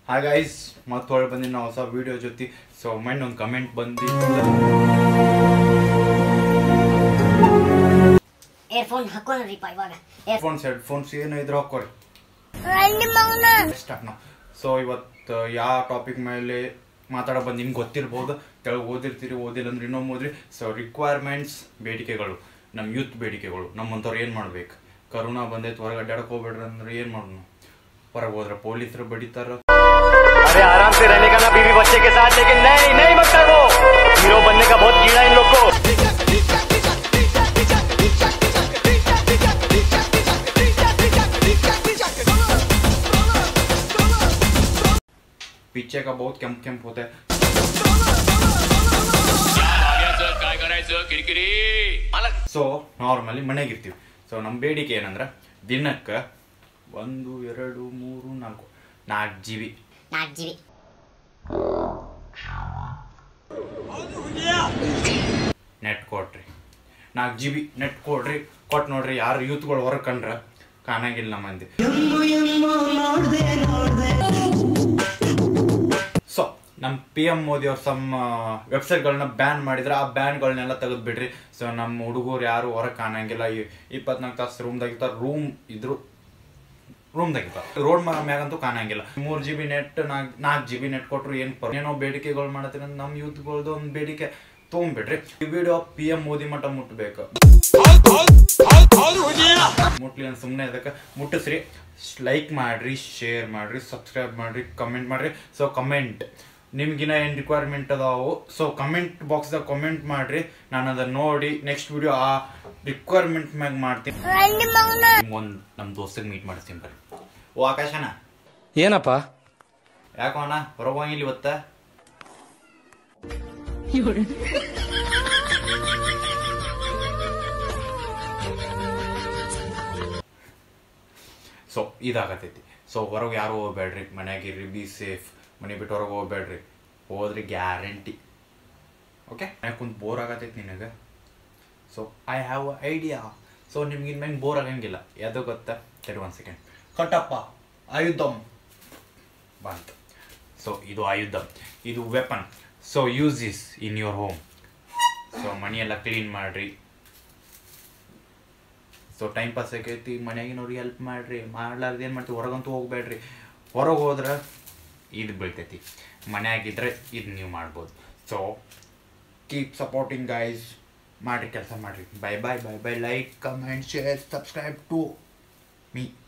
hi guys ಮತ್ತೆ ಹೊಳೆ ಬಂದಿನ ನಾವು ಹೊಸ ವಿಡಿಯೋ ಜೊತೆ ಸೊ ಮೈಂಡ್ ಒಂದು ಕಮೆಂಟ್ ಬಂದು ಏರ್ಫೋನ್ ಹಾಕೋಣ್ರಿಪ್ಪ ಇವಾಗ ಏರ್ ಫೋನ್ಸ್ ಹೆಡ್ ಫೋನ್ಸ್ ಏನು ಇದ್ರೆ ಹಾಕೋರಿ ಸ್ಟಾರ್ಟ್ ನಾವು ಸೊ ಇವತ್ತು ಯಾವ ಟಾಪಿಕ್ ಮೇಲೆ ಮಾತಾಡೋ ಬಂದು ನಿಮ್ಗೆ ಗೊತ್ತಿರ್ಬೋದು ಕೆಳಗೆ ಓದಿರ್ತೀರಿ ಓದಿಲ್ಲ ಅಂದ್ರೆ ಇನ್ನೊಮ್ಮೆ ಓದ್ರಿ ಸೊ ರಿಕ್ವೈರ್ಮೆಂಟ್ಸ್ ಬೇಡಿಕೆಗಳು ನಮ್ಮ ಯೂತ್ ಬೇಡಿಕೆಗಳು ನಮ್ಮಂಥವ್ರು ಏನು ಮಾಡ್ಬೇಕು ಕರೋನಾ ಬಂದೈತೆ ಹೊರಗೆ ಅಡ್ಡಾಡಕ್ಕೆ ಹೋಗ್ಬೇಡ್ರಿ ಅಂದ್ರೆ ಏನು ಮಾಡೋಣ ಹೊರಗೆ ಹೋದ್ರೆ ಪೊಲೀಸರು ಬಡಿತಾರ अरे आराम से रहने का ना बीवी बच्चे के साथ लेकिन नहीं नहीं मत कर वो हीरो बनने का बहुत कीड़ा इन लोग को पीछे का बहुत केंप केंप होता है भाग्याचं काय करायचं किरकिरी मला ಸೊ ನಾರ್ಮಲಿ ಮನೆಗಿರ್ತೀವಿ ಸೊ ನಮ್ಮ ಬೇಡಿಕೆ ಏನಂದ್ರೆ ದಿನಕ್ಕೆ ಒಂದು ಎರಡು ಮೂರು ನಾಲ್ಕು ನಾಲ್ಕು ಜಿ ಬಿ ನಾಲ್ಕು ಜಿ ಬಿ ನೆಟ್ ಕೊಡ್ರಿ ನಾಲ್ಕು ಜಿ ಬಿ ನೆಟ್ ಕೊಡ್ರಿ ಕೊಟ್ಟು ನೋಡ್ರಿ ಯಾರು ಯೂತ್ಗಳು ಹೊರಗೆ ಕಂಡ್ರೆ ಕಾಣಂಗಿಲ್ಲ ನಮ್ಮ ಮಂದಿ ಸೊ ನಮ್ಮ ಪಿ ಎಮ್ ಮೋದಿ ಅವ್ರು ಸಮ್ ವೆಬ್ಸೈಟ್ಗಳನ್ನ ಬ್ಯಾನ್ ಮಾಡಿದ್ರೆ ಆ ಬ್ಯಾನ್ಗಳನ್ನೆಲ್ಲ ತೆಗೆದ್ಬಿಡ್ರಿ ಸೊ ನಮ್ಮ ಹುಡುಗರು ಯಾರು ಹೊರಗೆ ಕಾಣಂಗಿಲ್ಲ ಇಪ್ಪತ್ನಾಲ್ಕು ತಾಸು ರೂಮ್ದಾಗಿರ್ತಾರೆ ರೂಮ್ ಇದ್ರು ರೂಮ್ದಾಗಿರ್ತಾರೆ ರೋಡ್ ಮ್ಯಾಗಂತೂ ಕಾಣಂಗಿಲ್ಲ ಮೂರು ಜಿ ಬಿ ನೆಟ್ ನಾಲ್ಕು ನಾಲ್ಕು ಜಿ ಬಿ ನೆಟ್ ಕೊಟ್ರು ಏನು ಏನೋ ಬೇಡಿಕೆಗಳು ಮಾಡತ್ತೀರ ನಮ್ಮ ಯೂತ್ಗಳ್ದು ಒಂದು ಬೇಡಿಕೆ ತೊಗೊಂಬಿಡ್ರಿ ಈ ವಿಡಿಯೋ ಪಿ ಎಂ ಮೋದಿ ಮಟ್ಟ ಮುಟ್ಟಬೇಕು ಮುಟ್ಲಿ ಅಂತ ಸುಮ್ಮನೆ ಅದಕ್ಕೆ ಮುಟ್ಟಿಸ್ರಿ ಲೈಕ್ ಮಾಡ್ರಿ ಶೇರ್ ಮಾಡ್ರಿ ಸಬ್ಸ್ಕ್ರೈಬ್ ಮಾಡ್ರಿ ಕಮೆಂಟ್ ಮಾಡ್ರಿ ಸೊ ಕಮೆಂಟ್ ನಿಮ್ಗಿನ ಏನು ರಿಕ್ವೈರ್ಮೆಂಟ್ ಅದಾವು ಸೊ ಕಮೆಂಟ್ ಬಾಕ್ಸ್ದಾಗ ಕಮೆಂಟ್ ಮಾಡ್ರಿ ನಾನು ಅದನ್ನ ನೋಡಿ ನೆಕ್ಸ್ಟ್ ವಿಡಿಯೋ ಆ ರಿಕ್ವೈರ್ಮೆಂಟ್ ಮ್ಯಾಗ ಮಾಡ್ತೀನಿ ಒಂದು ನಮ್ಮ ದೋಸ್ತಿಗೆ ಮೀಟ್ ಮಾಡಿಸ್ತೀನಿ ಬರ್ರಿ ಓ ಆಕಾಶನ ಏನಪ್ಪ ಯಾಕೋ ಅಣ್ಣ ಹೊರಗೆ ಹೋಗಿಲ್ಲ ಇವತ್ತ ಸೊ ಇದಾಗತೈತಿ ಸೊ ಹೊರಗೆ ಯಾರು ಹೋಗ್ಬೇಡ್ರಿ ಮನ್ಯಾಗಿರ್ರಿ ಬಿ ಸೇಫ್ ಮನೆ ಬಿಟ್ಟು ಹೊರಗೆ ಹೋಗ್ಬೇಡ್ರಿ ಹೋದ್ರಿ ಗ್ಯಾರಂಟಿ ಓಕೆ ಮನ್ಯಾಗ ಕುಂತು ಬೋರ್ ಆಗತೈತಿ ನಿನಗೆ so I have a idea so ನಿಮ್ಗೆ ಇನ್ಮೇಲೆ ಬೋರ್ ಆಗಂಗಿಲ್ಲ ಯಾವ್ದು ಗೊತ್ತಾ ಸರಿ ಒಂದು ಸೆಕೆಂಡ್ ಕಟ್ಟಪ್ಪ ಆಯುಧಮ್ ಬಂತು ಸೊ ಇದು ಆಯುಧ ಇದು weapon so use is in your home so ಮನೆಯೆಲ್ಲ ಕ್ಲೀನ್ ಮಾಡ್ರಿ ಸೊ ಟೈಮ್ ಪಾಸ್ ಆಗೈತಿ ಮನ್ಯಾಗಿನವ್ರಿಗೆ ಹೆಲ್ಪ್ ಮಾಡ್ರಿ ಮಾಡ್ಲಾರ್ದು ಏನು ಮಾಡ್ತೀವಿ ಹೊರಗಂತೂ ಹೋಗ್ಬೇಡ್ರಿ ಹೊರಗೆ ಹೋದ್ರೆ ಇದು ಬೀಳ್ತೈತಿ ಮನ್ಯಾಗಿದ್ರೆ ಇದು ನೀವು ಮಾಡ್ಬೋದು ಸೊ ಕೀಪ್ ಸಪೋರ್ಟಿಂಗ್ ಗೈಸ್ ಮಾಡ್ರಿ ಕೆಲಸ ಮಾಡ್ರಿ bye bye bye bye like comment share subscribe to me